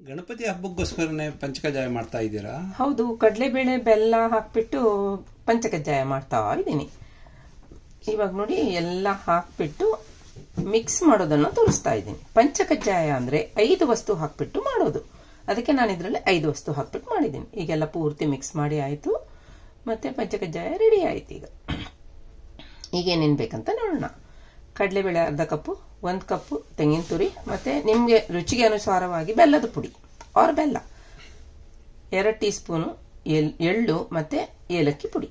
ಗಣಪತಿ ಹಬ್ಬಕ್ಕೋಸ್ಕರನೇ ಪಂಚಕಜಾಯ ಮಾಡ್ತಾ ಇದ್ದೀರಾ ಹೌದು ಕಡಲೆಬೇಳೆ ಬೆಲ್ಲ ಹಾಕ್ಬಿಟ್ಟು ಪಂಚಕಜ್ಜಾಯ ಮಾಡ್ತಾ ಇದ್ದೀನಿ ಇವಾಗ ನೋಡಿ ಎಲ್ಲ ಹಾಕ್ಬಿಟ್ಟು ಮಿಕ್ಸ್ ಮಾಡೋದನ್ನು ತೋರಿಸ್ತಾ ಇದ್ದೀನಿ ಪಂಚಕಜ್ಜಾಯ ಅಂದ್ರೆ ಐದು ವಸ್ತು ಹಾಕ್ಬಿಟ್ಟು ಮಾಡೋದು ಅದಕ್ಕೆ ನಾನು ಇದರಲ್ಲಿ ಐದು ವಸ್ತು ಹಾಕ್ಬಿಟ್ಟು ಮಾಡಿದ್ದೀನಿ ಈಗೆಲ್ಲ ಪೂರ್ತಿ ಮಿಕ್ಸ್ ಮಾಡಿ ಆಯಿತು ಮತ್ತೆ ಪಂಚಕಜ್ಜಾಯ ರೆಡಿ ಆಯ್ತು ಈಗ ಈಗ ಏನೇನು ಬೇಕಂತ ನೋಡೋಣ ಕಡಲೆಬೇಳೆ ಅರ್ಧ ಕಪ್ಪು ಒಂದು ಕಪ್ಪು ತೆಂಗಿನ ತುರಿ ಮತ್ತೆ ನಿಮಗೆ ರುಚಿಗೆ ಅನುಸಾರವಾಗಿ ಬೆಲ್ಲದ ಪುಡಿ ಆರ್ ಬೆಲ್ಲ ಎರಡು ಟೀ ಸ್ಪೂನು ಎಲ್ ಎಳ್ಳು ಮತ್ತೆ ಏಲಕ್ಕಿ ಪುಡಿ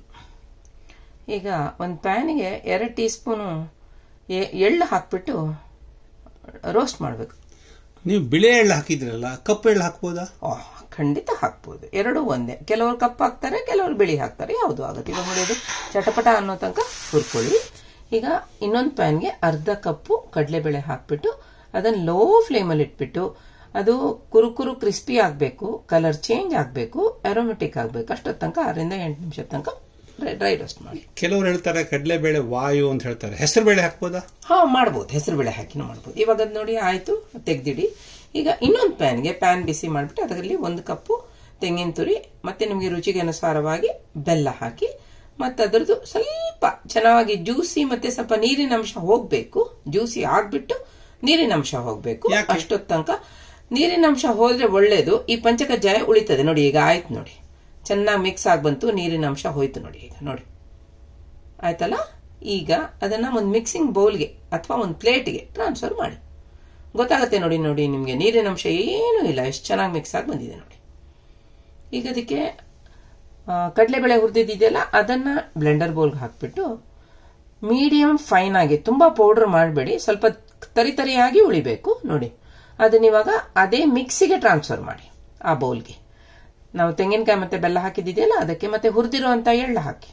ಈಗ ಒಂದು ಪ್ಯಾನಿಗೆ ಎರಡು ಟೀ ಸ್ಪೂನು ಎ- ಎಳ್ಳು ಹಾಕ್ಬಿಟ್ಟು ರೋಸ್ಟ್ ಮಾಡಬೇಕು ನೀವು ಬಿಳೆ ಎಳ್ಳು ಹಾಕಿದ್ರಲ್ಲ ಕಪ್ಪು ಎಳ್ಳು ಹಾಕ್ಬೋದಾ ಖಂಡಿತ ಹಾಕ್ಬೋದು ಎರಡೂ ಒಂದೇ ಕೆಲವರು ಕಪ್ಪು ಹಾಕ್ತಾರೆ ಕೆಲವರು ಬಿಳಿ ಹಾಕ್ತಾರೆ ಯಾವುದು ಆಗುತ್ತೆ ಇವಾಗ ನೋಡಿ ಅದು ಚಟಪಟ ಅನ್ನೋ ತನಕ ಹುರ್ಕೊಳ್ಳಿ ಈಗ ಇನ್ನೊಂದು ಪ್ಯಾನ್ಗೆ ಅರ್ಧ ಕಪ್ಪು ಕಡಲೆಬೇಳೆ ಹಾಕ್ಬಿಟ್ಟು ಅದನ್ನು ಲೋ ಫ್ಲೇಮಲ್ಲಿ ಇಟ್ಬಿಟ್ಟು ಅದು ಕುರುಕುರು ಕ್ರಿಸ್ಪಿ ಆಗಬೇಕು ಕಲರ್ ಚೇಂಜ್ ಆಗಬೇಕು ಅರೋಮೆಟಿಕ್ ಆಗಬೇಕು ಅಷ್ಟೊತ್ತು ತನಕ ಆರರಿಂದ ಎಂಟು ನಿಮಿಷದ ತನಕ ಡ್ರೈ ರೋಸ್ಟ್ ಮಾಡಿ ಕೆಲವರು ಹೇಳ್ತಾರೆ ಕಡಲೆಬೇಳೆ ವಾಯು ಅಂತ ಹೇಳ್ತಾರೆ ಹೆಸರು ಬೇಳೆ ಹಾಕ್ಬೋದಾ ಹಾ ಮಾಡ್ಬೋದು ಹೆಸರು ಬೇಳೆ ಹಾಕಿನೂ ಮಾಡ್ಬೋದು ಇವಾಗ ಅದ್ ನೋಡಿ ಆಯ್ತು ತೆಗ್ದಿಡಿ ಈಗ ಇನ್ನೊಂದು ಪ್ಯಾನ್ಗೆ ಪ್ಯಾನ್ ಬಿಸಿ ಮಾಡಿಬಿಟ್ಟು ಅದರಲ್ಲಿ ಒಂದು ಕಪ್ಪು ತೆಂಗಿನ ತುರಿ ಮತ್ತೆ ನಿಮಗೆ ರುಚಿಗೆ ಅನುಸಾರವಾಗಿ ಬೆಲ್ಲ ಹಾಕಿ ಮತ್ತೆ ಅದರದ್ದು ಸ್ವಲ್ಪ ಚೆನ್ನಾಗಿ ಜ್ಯೂಸಿ ಮತ್ತೆ ಸ್ವಲ್ಪ ನೀರಿನ ಅಂಶ ಹೋಗ್ಬೇಕು ಜ್ಯೂಸಿ ಆಗ್ಬಿಟ್ಟು ನೀರಿನ ಅಂಶ ಹೋಗ್ಬೇಕು ಯಾಕೆ? ಅಷ್ಟೊತ್ತು ತನಕ ನೀರಿನ ಅಂಶ ಹೋದ್ರೆ ಒಳ್ಳೇದು ಈ ಪಂಚಕಜ್ಜಾಯ ಉಳಿತದೆ ನೋಡಿ ಈಗ ಆಯ್ತು ನೋಡಿ ಚೆನ್ನಾಗಿ ಮಿಕ್ಸ್ ಆಗಿ ಬಂತು ನೀರಿನ ಅಂಶ ಹೋಯ್ತು ನೋಡಿ ಈಗ ನೋಡಿ ಆಯ್ತಲ್ಲ ಈಗ ಅದನ್ನ ಒಂದು ಮಿಕ್ಸಿಂಗ್ ಬೌಲ್ಗೆ ಅಥವಾ ಒಂದು ಪ್ಲೇಟ್ಗೆ ಟ್ರಾನ್ಸ್ಫರ್ ಮಾಡಿ ಗೊತ್ತಾಗುತ್ತೆ ನೋಡಿ ನೋಡಿ ನಿಮಗೆ ನೀರಿನ ಅಂಶ ಏನೂ ಇಲ್ಲ ಎಷ್ಟು ಚೆನ್ನಾಗಿ ಮಿಕ್ಸ್ ಆಗಿ ಬಂದಿದೆ ನೋಡಿ ಈಗ ಅದಕ್ಕೆ ಆ, ಕಡಲೆಬೇಳೆ ಹುರಿದಿದೆಯಲ್ಲ ಅದನ್ನ ಬ್ಲೆಂಡರ್ ಬೌಲ್ಗೆ ಹಾಕ್ಬಿಟ್ಟು ಮೀಡಿಯಂ ಫೈನ್ ಆಗಿ ತುಂಬಾ ಪೌಡರ್ ಮಾಡಬೇಡಿ ಸ್ವಲ್ಪ ತರಿತರಿಯಾಗಿ ಉಳಿಬೇಕು ನೋಡಿ ಅದನ್ನ ಇವಾಗ ಅದೇ ಮಿಕ್ಸಿಗೆ ಟ್ರಾನ್ಸ್ಫರ್ ಮಾಡಿ ಆ ಬೌಲ್ಗೆ ನಾವು ತೆಂಗಿನಕಾಯಿ ಮತ್ತೆ ಬೆಲ್ಲ ಹಾಕಿದಿದೆಯಲ್ಲ ಅದಕ್ಕೆ ಮತ್ತೆ ಹುರಿದಿರುವಂತ ಎಳ್ಳು ಹಾಕಿ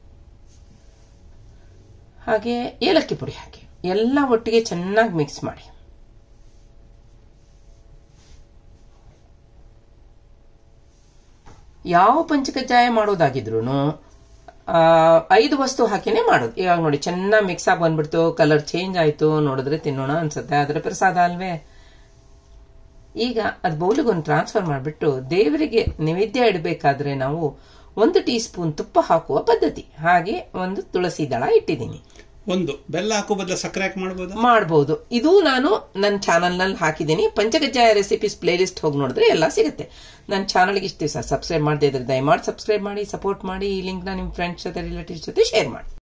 ಹಾಗೆ ಏಲಕ್ಕಿ ಪುಡಿ ಹಾಕಿ ಎಲ್ಲ ಒಟ್ಟಿಗೆ ಚೆನ್ನಾಗಿ ಮಿಕ್ಸ್ ಮಾಡಿ ಯಾವ ಪಂಚಕಜ್ಜಾಯ ಮಾಡೋದಾಗಿದ್ರು ಐದು ವಸ್ತು ಹಾಕಿನೇ ಮಾಡೋದು ಇವಾಗ ನೋಡಿ ಚೆನ್ನಾಗಿ ಮಿಕ್ಸ್ ಆಗಿ ಬಂದ್ಬಿಡ್ತು ಕಲರ್ ಚೇಂಜ್ ಆಯ್ತು ನೋಡಿದ್ರೆ ತಿನ್ನೋಣ ಅನ್ಸುತ್ತೆ ಅದರ ಪ್ರಸಾದ ಅಲ್ವೇ ಈಗ ಅದು ಬೌಲಿಗೆ ಒಂದು ಟ್ರಾನ್ಸ್ಫರ್ ಮಾಡಿಬಿಟ್ಟು ದೇವರಿಗೆ ನೈವೇದ್ಯ ಇಡಬೇಕಾದ್ರೆ ನಾವು ಒಂದು ಟೀ ಸ್ಪೂನ್ ತುಪ್ಪ ಹಾಕುವ ಪದ್ಧತಿ ಹಾಗೆ ಒಂದು ತುಳಸಿ ದಳ ಇಟ್ಟಿದ್ದೀನಿ ಒಂದು ಬೆಲ್ಲ ಹಾಕೋ ಬದಲು ಸಕ್ಕರೆ ಹಾಕಿ ಮಾಡ್ಬೋದಾ ಮಾಡಬಹುದು ಇದು ನಾನು ನನ್ನ ಚಾನಲ್ ನಲ್ಲಿ ಹಾಕಿದ್ದೀನಿ ಪಂಚಕಜ್ಜಾಯ ರೆಸಿಪೀಸ್ ಪ್ಲೇ ಲಿಸ್ಟ್ ಹೋಗಿ ನೋಡಿದ್ರೆ ಎಲ್ಲ ಸಿಗುತ್ತೆ ನನ್ನ ಚಾನಲ್ಗೆ ಇಷ್ಟು ದಿವಸ ಸಬ್ಸ್ಕ್ರೈಬ್ ಮಾಡದೇ ಇದ್ರೆ ದಯಮಾಡಿ ಸಬ್ಸ್ಕ್ರೈಬ್ ಮಾಡಿ ಸಪೋರ್ಟ್ ಮಾಡಿ ಈ ಲಿಂಕ್ನ ನಿಮ್ಮ ಫ್ರೆಂಡ್ಸ್ ಜೊತೆ ರಿಲೇಟಿವ್ಸ್ ಜೊತೆ ಶೇರ್ ಮಾಡಿ